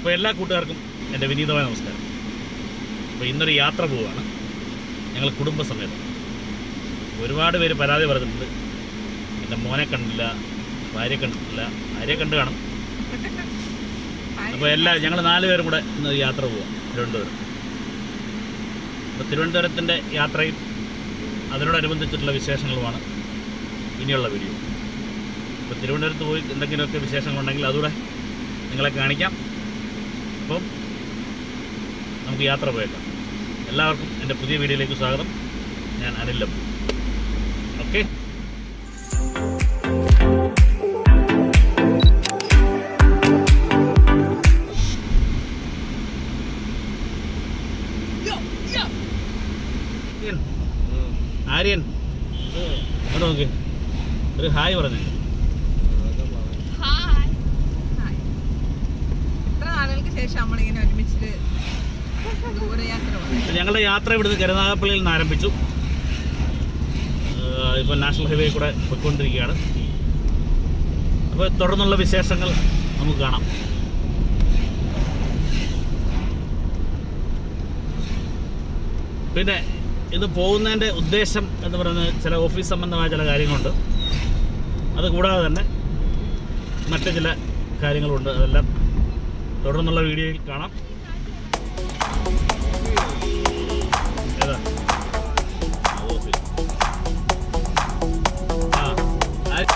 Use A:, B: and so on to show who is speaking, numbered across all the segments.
A: അപ്പോൾ എല്ലാ കൂട്ടുകാർക്കും എൻ്റെ വിനീതമായ നമസ്കാരം അപ്പോൾ ഇന്നൊരു യാത്ര പോവുകയാണ് ഞങ്ങൾ കുടുംബസമേതം ഒരുപാട് പേര് പരാതി പറഞ്ഞിട്ടുണ്ട് എൻ്റെ മോനെ കണ്ടില്ല ഭാര്യയെ കണ്ടിട്ടില്ല ഭാര്യയെ കണ്ടു കാണും അപ്പോൾ എല്ലാ ഞങ്ങൾ നാല് പേരും കൂടെ ഇന്ന് യാത്ര പോവാം തിരുവനന്തപുരം അപ്പോൾ തിരുവനന്തപുരത്തിൻ്റെ യാത്രയും അതിനോടനുബന്ധിച്ചിട്ടുള്ള വിശേഷങ്ങളുമാണ് ഇനിയുള്ള വീഡിയോ അപ്പോൾ തിരുവനന്തപുരത്ത് പോയി എന്തെങ്കിലുമൊക്കെ വിശേഷങ്ങളുണ്ടെങ്കിൽ അതുകൂടെ നിങ്ങളെ കാണിക്കാം അപ്പം നമുക്ക് യാത്ര പോയേക്കാം എല്ലാവർക്കും എൻ്റെ പുതിയ വീഡിയോയിലേക്ക് സ്വാഗതം ഞാൻ അനിലം ഓക്കെ ആര്യൻ ഇവിടെ നോക്ക് ഒരു ഹായ് പറഞ്ഞു
B: ഹായ് ഹായ് ഇത്ര നാളുകൾക്ക് ശേഷം നമ്മളിങ്ങനെ ഒരുമിച്ചിട്ട് ദൂരയാത്ര പോകുന്നത്
A: ഞങ്ങളുടെ യാത്ര ഇവിടുന്ന് കരുനാഗപ്പള്ളിയിൽ നിന്ന് ആരംഭിച്ചു ഇപ്പോൾ നാഷണൽ ഹൈവേ കൂടെ പോയിക്കൊണ്ടിരിക്കുകയാണ് അപ്പോൾ തുടർന്നുള്ള വിശേഷങ്ങൾ നമുക്ക് കാണാം പിന്നെ ഇത് പോകുന്നതിൻ്റെ ഉദ്ദേശം എന്ന് പറയുന്നത് ചില ഓഫീസ് സംബന്ധമായ ചില കാര്യങ്ങളുണ്ട് അത് കൂടാതെ തന്നെ മറ്റ് ചില കാര്യങ്ങളുണ്ട് അതെല്ലാം തുടർന്നുള്ള വീഡിയോയിൽ കാണാം ഏതാ ആ, ഓഫീസ് ആ ആ-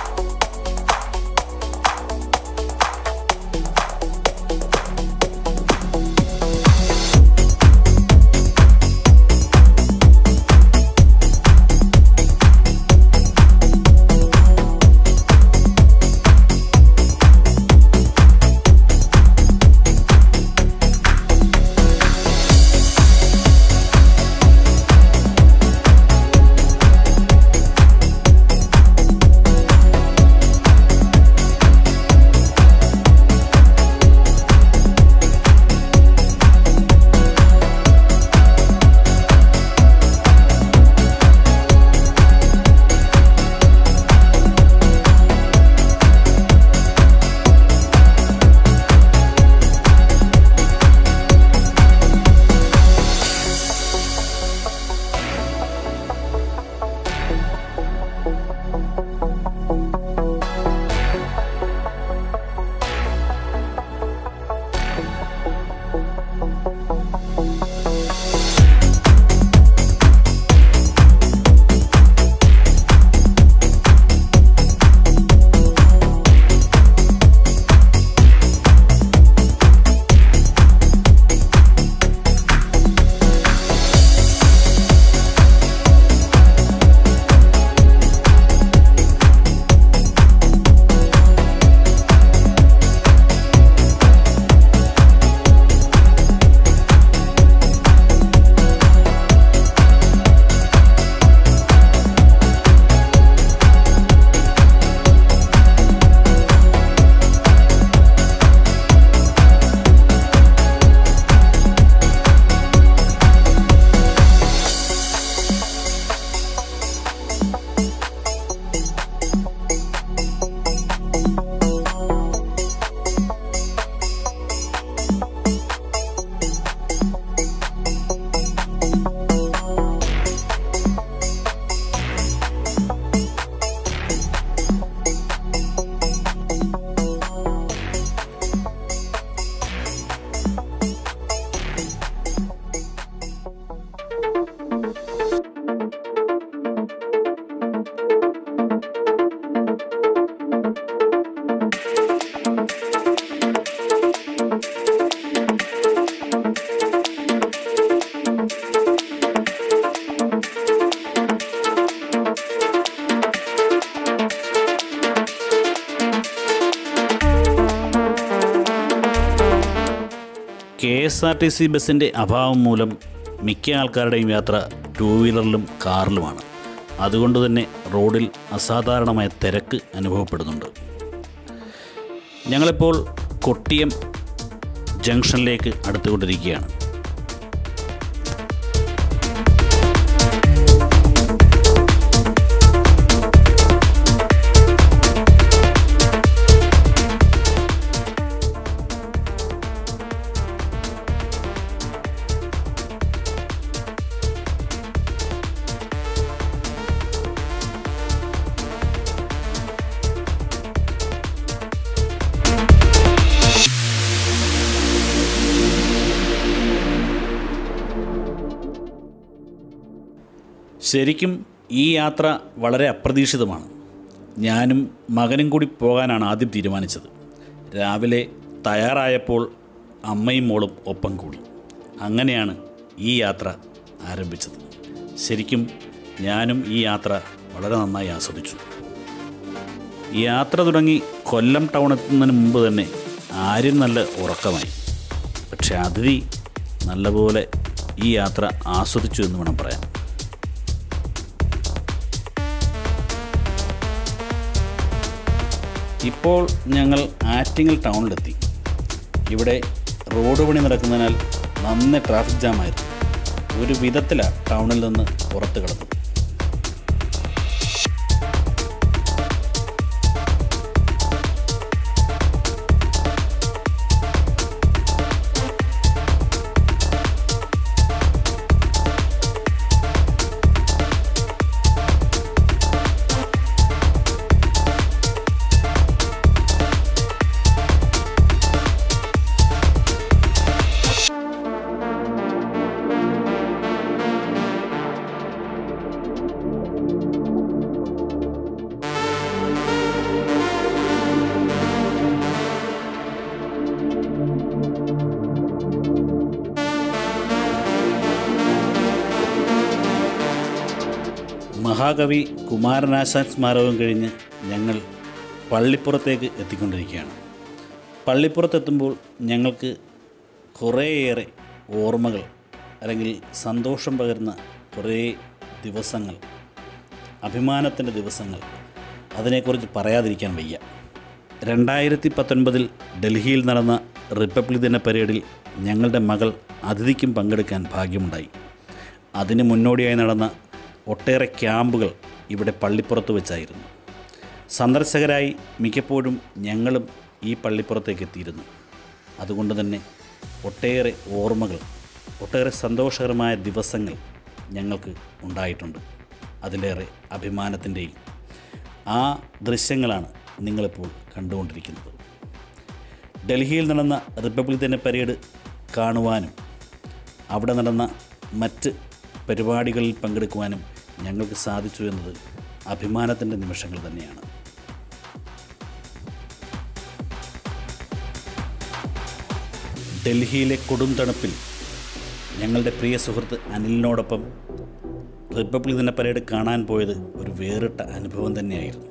A: K S R T C ബസ്സിൻ്റെ അഭാവം മൂലം മിക്ക ആൾക്കാരുടെയും യാത്ര ടൂ വീലറിലും കാറിലുമാണ് അതുകൊണ്ട് തന്നെ റോഡിൽ അസാധാരണമായ തിരക്ക് അനുഭവപ്പെടുന്നുണ്ട് ഞങ്ങളിപ്പോൾ കൊട്ടിയം ജംഗ്ഷനിലേക്ക് അടുത്തുകൊണ്ടിരിക്കുകയാണ് ശരിക്കും ഈ യാത്ര വളരെ അപ്രതീക്ഷിതമാണ് ഞാനും മകനും കൂടി പോകാനാണ് ആദ്യം തീരുമാനിച്ചത് രാവിലെ തയ്യാറായപ്പോൾ അമ്മയും മോളും ഒപ്പം കൂടി അങ്ങനെയാണ് ഈ യാത്ര ആരംഭിച്ചത് ശരിക്കും ഞാനും ഈ യാത്ര വളരെ നന്നായി ആസ്വദിച്ചു യാത്ര തുടങ്ങി കൊല്ലം ടൗൺ എത്തുന്നതിന് മുമ്പ് തന്നെ ആരും നല്ല ഉറക്കമായി പക്ഷെ അതിഥി നല്ലപോലെ ഈ യാത്ര ആസ്വദിച്ചു എന്ന് വേണം പറയാൻ ഇപ്പോൾ ഞങ്ങൾ ആറ്റിങ്ങൽ ടൗണിലെത്തി ഇവിടെ റോഡ് പണി നടക്കുന്നതിനാൽ നന്ന ട്രാഫിക് ജാമായിരുന്നു ഒരു വിധത്തിലാണ് ടൗണിൽ നിന്ന് പുറത്ത് കിടന്നത് മഹാകവി കുമാരനാശാൻ സ്മാരകം കഴിഞ്ഞ് ഞങ്ങൾ പള്ളിപ്പുറത്തേക്ക് എത്തിക്കൊണ്ടിരിക്കുകയാണ് പള്ളിപ്പുറത്തെത്തുമ്പോൾ ഞങ്ങൾക്ക് കുറേയേറെ ഓർമ്മകൾ അല്ലെങ്കിൽ സന്തോഷം പകരുന്ന കുറേ ദിവസങ്ങൾ അഭിമാനത്തിൻ്റെ ദിവസങ്ങൾ അതിനെക്കുറിച്ച് പറയാതിരിക്കാൻ വയ്യ രണ്ടായിരത്തി പത്തൊൻപതിൽ ഡൽഹിയിൽ നടന്ന റിപ്പബ്ലിക് ദിന പരേഡിൽ ഞങ്ങളുടെ മകൾ അതിഥിക്കും പങ്കെടുക്കാൻ ഭാഗ്യമുണ്ടായി അതിന് മുന്നോടിയായി നടന്ന ഒട്ടേറെ ക്യാമ്പുകൾ ഇവിടെ പള്ളിപ്പുറത്ത് വെച്ചായിരുന്നു സന്ദർശകരായി മിക്കപ്പോഴും ഞങ്ങളും ഈ പള്ളിപ്പുറത്തേക്ക് എത്തിയിരുന്നു അതുകൊണ്ട് തന്നെ ഒട്ടേറെ ഓർമ്മകൾ ഒട്ടേറെ സന്തോഷകരമായ ദിവസങ്ങൾ ഞങ്ങൾക്ക് ഉണ്ടായിട്ടുണ്ട് അതിലേറെ അഭിമാനത്തിൻ്റെയും ആ ദൃശ്യങ്ങളാണ് നിങ്ങളിപ്പോൾ കണ്ടുകൊണ്ടിരിക്കുന്നത് ഡൽഹിയിൽ നടന്ന റിപ്പബ്ലിക് ദിന പരേഡ് കാണുവാനും അവിടെ നടന്ന മറ്റ് പരിപാടികളിൽ പങ്കെടുക്കുവാനും ഞങ്ങൾക്ക് സാധിച്ചു എന്നത് അഭിമാനത്തിൻ്റെ നിമിഷങ്ങൾ തന്നെയാണ് ഡൽഹിയിലെ കൊടും തണുപ്പിൽ ഞങ്ങളുടെ പ്രിയ സുഹൃത്ത് അനിലിനോടൊപ്പം റിപ്പബ്ലിക് ദിന പരേഡ് കാണാൻ പോയത് ഒരു വേറിട്ട അനുഭവം തന്നെയായിരുന്നു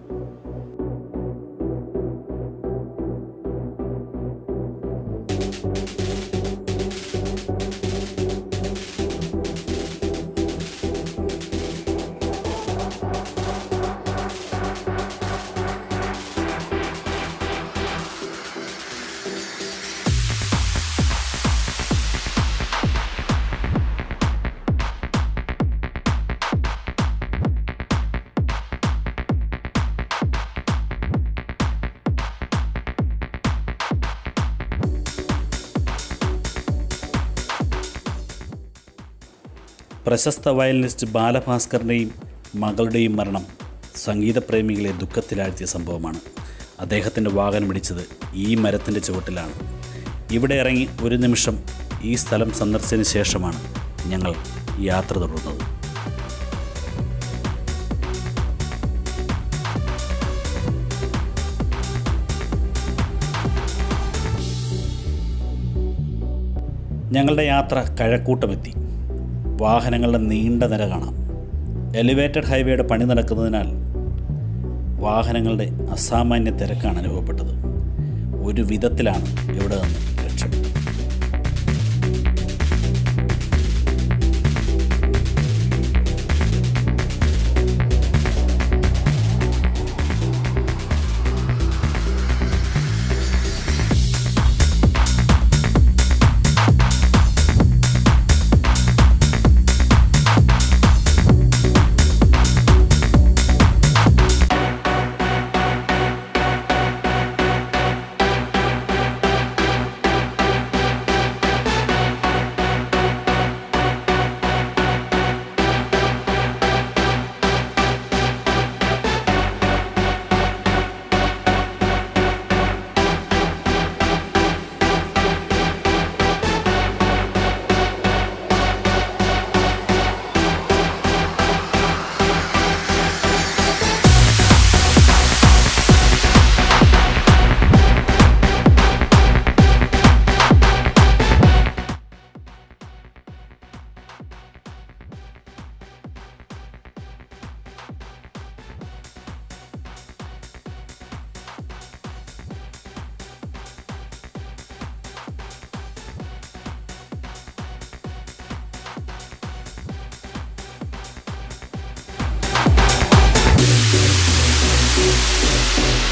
A: പ്രശസ്ത വയലിനിസ്റ്റ് ബാലഭാസ്കറിൻ്റെയും മകളുടെയും മരണം സംഗീതപ്രേമികളെ ദുഃഖത്തിലാഴ്ത്തിയ സംഭവമാണ് അദ്ദേഹത്തിൻ്റെ വാഹനം ഇടിച്ചത് ഈ മരത്തിൻ്റെ ചുവട്ടിലാണ് ഇവിടെ ഇറങ്ങി ഒരു നിമിഷം ഈ സ്ഥലം സന്ദർശിച്ചതിന് ശേഷമാണ് ഞങ്ങൾ യാത്ര തുടർന്നത് ഞങ്ങളുടെ യാത്ര കഴക്കൂട്ടമെത്തി വാഹനങ്ങളുടെ നീണ്ട നിര കാണാം എലിവേറ്റഡ് ഹൈവേയുടെ പണി നടക്കുന്നതിനാൽ വാഹനങ്ങളുടെ അസാമാന്യ തിരക്കാണ് അനുഭവപ്പെട്ടത് ഒരു വിധത്തിലാണ് ഇവിടെ നിന്ന് രക്ഷപ്പെട്ടത്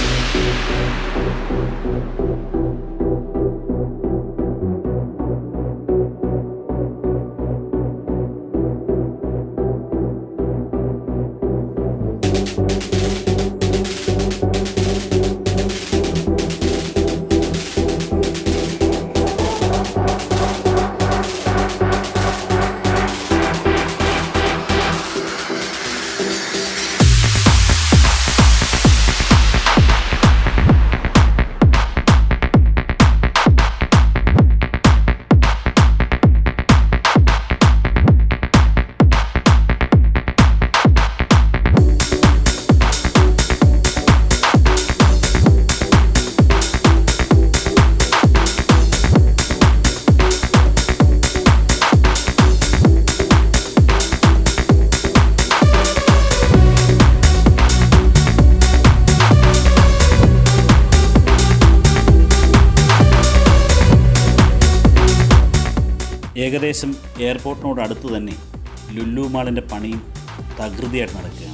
A: ഏകദേശം എയർപോർട്ടിനോട് അടുത്ത് തന്നെ ലുല്ലു മാളിൻ്റെ പണിയും തകൃതിയായിട്ട് നടക്കുകയാണ്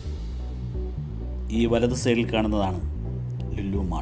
A: ഈ വലത് സൈഡിൽ കാണുന്നതാണ് ലുല്ലു മാൾ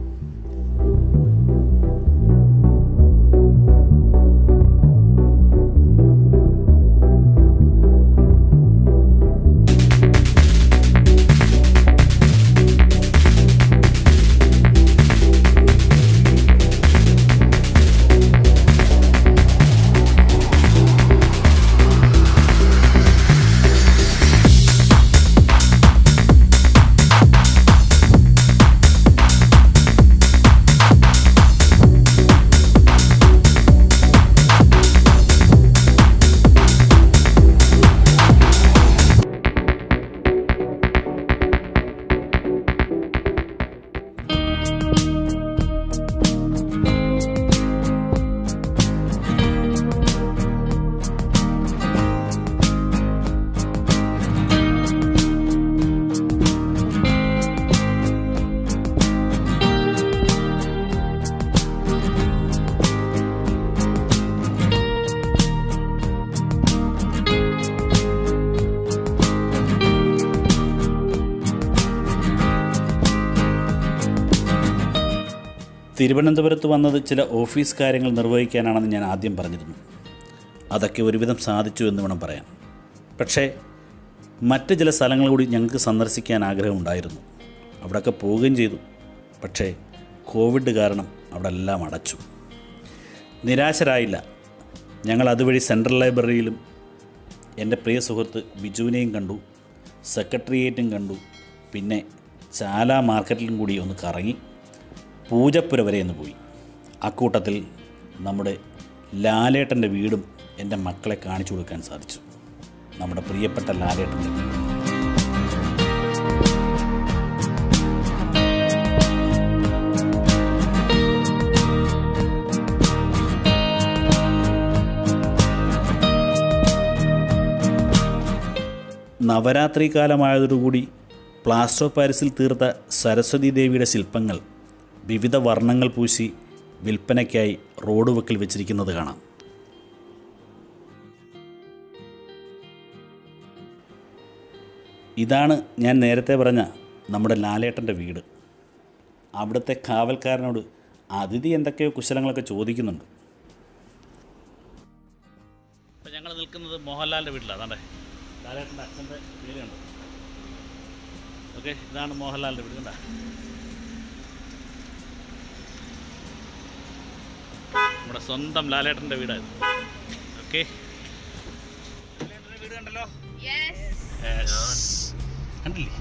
A: തിരുവനന്തപുരത്ത് വന്നത് ചില ഓഫീസ് കാര്യങ്ങൾ നിർവഹിക്കാനാണെന്ന് ഞാൻ ആദ്യം പറഞ്ഞിരുന്നു അതൊക്കെ ഒരുവിധം സാധിച്ചു എന്ന് വേണം പറയാൻ പക്ഷേ മറ്റ് ചില സ്ഥലങ്ങൾ കൂടി ഞങ്ങൾക്ക് സന്ദർശിക്കാൻ ആഗ്രഹമുണ്ടായിരുന്നു അവിടെയൊക്കെ പോവുകയും ചെയ്തു പക്ഷേ കോവിഡ് കാരണം അവിടെ എല്ലാം അടച്ചു നിരാശരായില്ല ഞങ്ങൾ അതുവഴി സെൻട്രൽ ലൈബ്രറിയിലും എൻ്റെ പ്രിയ സുഹൃത്ത് ബിജുവിനെയും കണ്ടു സെക്രട്ടേറിയറ്റും കണ്ടു പിന്നെ ചാല മാർക്കറ്റിലും കൂടി ഒന്ന് കറങ്ങി പൂജപ്പുര വരെ ഒന്ന് പോയി അക്കൂട്ടത്തിൽ നമ്മുടെ ലാലേട്ടൻ്റെ വീടും എൻ്റെ മക്കളെ കാണിച്ചു കൊടുക്കാൻ സാധിച്ചു നമ്മുടെ പ്രിയപ്പെട്ട ലാലേട്ടൻ്റെ വീട് നവരാത്രി കാലമായതോടുകൂടി പ്ലാസ്റ്റർ ഓഫ് പാരീസിൽ തീർത്ത സരസ്വതി ദേവിയുടെ ശില്പങ്ങൾ വിവിധ വർണ്ണങ്ങൾ പൂശി വിൽപ്പനയ്ക്കായി റോഡ് വക്കിൽ വെച്ചിരിക്കുന്നത് കാണാം ഇതാണ് ഞാൻ നേരത്തെ പറഞ്ഞ നമ്മുടെ ലാലേട്ടൻ്റെ വീട് അവിടുത്തെ കാവൽക്കാരനോട് അതിഥി എന്തൊക്കെയോ കുശലങ്ങളൊക്കെ ചോദിക്കുന്നുണ്ട് ഇപ്പം ഞങ്ങൾ നിൽക്കുന്നത് മോഹൻലാലിൻ്റെ വീട്ടിലാണ് അതാണ്ടേ ലാലേട്ടൻ്റെ അച്ഛൻ്റെ പേര് കണ്ടോ ഓക്കെ ഇതാണ് മോഹൻലാലിൻ്റെ വീട് കണ്ട നമ്മുടെ സ്വന്തം ലാലേട്ടൻ്റെ വീടായിരുന്നു ഓക്കെ ലാലേട്ടൻ്റെ വീട് കണ്ടല്ലോ കണ്ടില്ലേ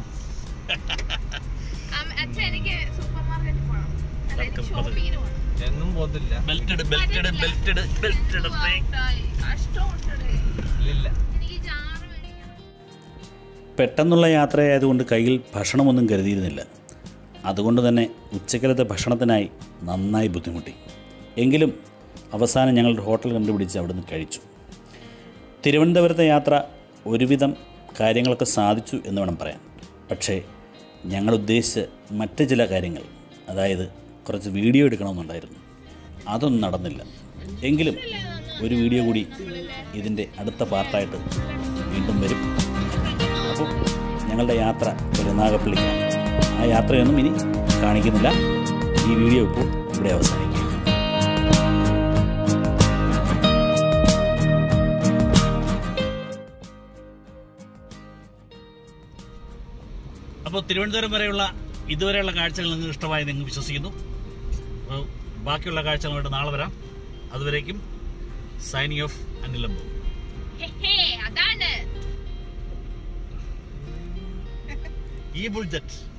B: അച്ഛൻ എനിക്ക് സൂപ്പർ മാർക്കറ്റിൽ പോകണം അതായത്
A: പതുക്കെ,
B: ഷോപ്പിങ്ങിന് പോകണം
C: എങ്ങും പോകുന്നില്ല
A: ബെൽറ്റഡ് ബെൽറ്റഡ് ബെൽറ്റഡ് ബെൽറ്റഡ്
B: കഷ്ടമുണ്ടേ
C: ഇല്ലില്ല
B: എനിക്ക് ജാറ് മേടിക്കണം
A: പെട്ടെന്നുള്ള യാത്രയായതുകൊണ്ട് കയ്യിൽ ഭക്ഷണമൊന്നും കരുതിയിരുന്നില്ല അതുകൊണ്ട് തന്നെ ഉച്ചക്കലത്തെ ഭക്ഷണത്തിനായി നന്നായി ബുദ്ധിമുട്ടി എങ്കിലും അവസാനം ഞങ്ങൾ ഒരു ഹോട്ടൽ കണ്ടുപിടിച്ച് അവിടുന്ന് കഴിച്ചു തിരുവനന്തപുരത്തെ യാത്ര ഒരുവിധം കാര്യങ്ങളൊക്കെ സാധിച്ചു എന്ന് വേണം പറയാൻ പക്ഷേ ഞങ്ങൾ ഉദ്ദേശിച്ച മറ്റ് ചില കാര്യങ്ങൾ അതായത് കുറച്ച് വീഡിയോ എടുക്കണമെന്നുണ്ടായിരുന്നു അതൊന്നും നടന്നില്ല എങ്കിലും ഒരു വീഡിയോ കൂടി ഇതിൻ്റെ അടുത്ത പാർട്ടായിട്ട് വീണ്ടും വരും അപ്പോൾ ഞങ്ങളുടെ യാത്ര പെരുനാഗപ്പള്ളിക്കാണ് ആ യാത്രയൊന്നും ഇനി കാണിക്കുന്നില്ല ഈ വീഡിയോ ഇപ്പോൾ ഇവിടെ അവസാനിക്കും അപ്പോൾ തിരുവനന്തപുരം വരെയുള്ള ഇതുവരെയുള്ള കാഴ്ചകൾ നിങ്ങൾക്ക് ഇഷ്ടമായി നിങ്ങൾ വിശ്വസിക്കുന്നു അപ്പോൾ ബാക്കിയുള്ള കാഴ്ചകളുമായിട്ട് നാളെ വരാം അതുവരേക്കും സൈനിങ് ഓഫ് അനിലംബു
B: ഹേ, ഹേ, അതാണ്
A: ഈ ബുൾജറ്റ്